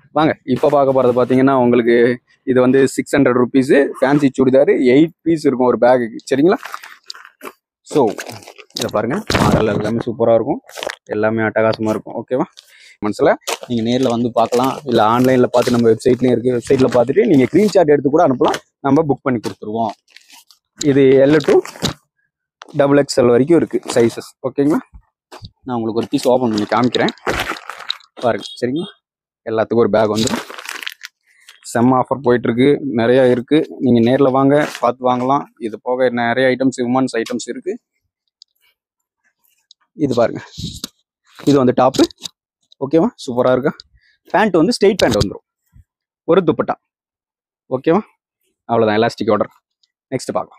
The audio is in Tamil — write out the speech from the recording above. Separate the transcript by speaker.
Speaker 1: வாங்க இப்போ பார்க்க போகிறது பார்த்தீங்கன்னா உங்களுக்கு இது வந்து six hundred rupees fancy churidar eight piece இருக்கும் ஒரு பேகுக்கு சரிங்களா ஸோ இதை பாருங்க மாடல் எல்லாமே சூப்பராக இருக்கும் எல்லாமே அட்டகாசமாக இருக்கும் ஓகேவா மனசில் நீங்கள் நேரில் வந்து பார்க்கலாம் இல்லை ஆன்லைனில் பார்த்து நம்ம வெப்சைட்லேயும் இருக்குது வெப்சைட்டில் பார்த்துட்டு நீங்கள் ஸ்க்ரீன்ஷாட் எடுத்து கூட அனுப்பலாம் நம்ம புக் பண்ணி கொடுத்துருவோம் இது எல் டு டபுள் எக்ஸ்எல் வரைக்கும் இருக்குது சைஸஸ் ஓகேங்களா நான் உங்களுக்கு ஒரு பீஸ் ஓப்பன் பண்ணி காமிக்கிறேன் பாருங்க சரிங்களா எல்லாத்துக்கும் ஒரு பேக் வந்துடும் செம்ம ஆஃபர் போயிட்டுருக்கு நிறையா இருக்குது நீங்கள் நேரில் வாங்க பார்த்து வாங்கலாம் இது போக நிறைய ஐட்டம்ஸ் உமன்ஸ் ஐட்டம்ஸ் இருக்குது இது பாருங்க இது வந்து டாப்பு ஓகேவா சூப்பராக இருக்கா பேண்ட் வந்து ஸ்ட்ரெயிட் பேண்ட் வந்துடும் ஒரு துப்பட்டா ஓகேவா அவ்வளோதான் எலாஸ்டிக் ஆர்டர் நெக்ஸ்ட் பார்க்கலாம்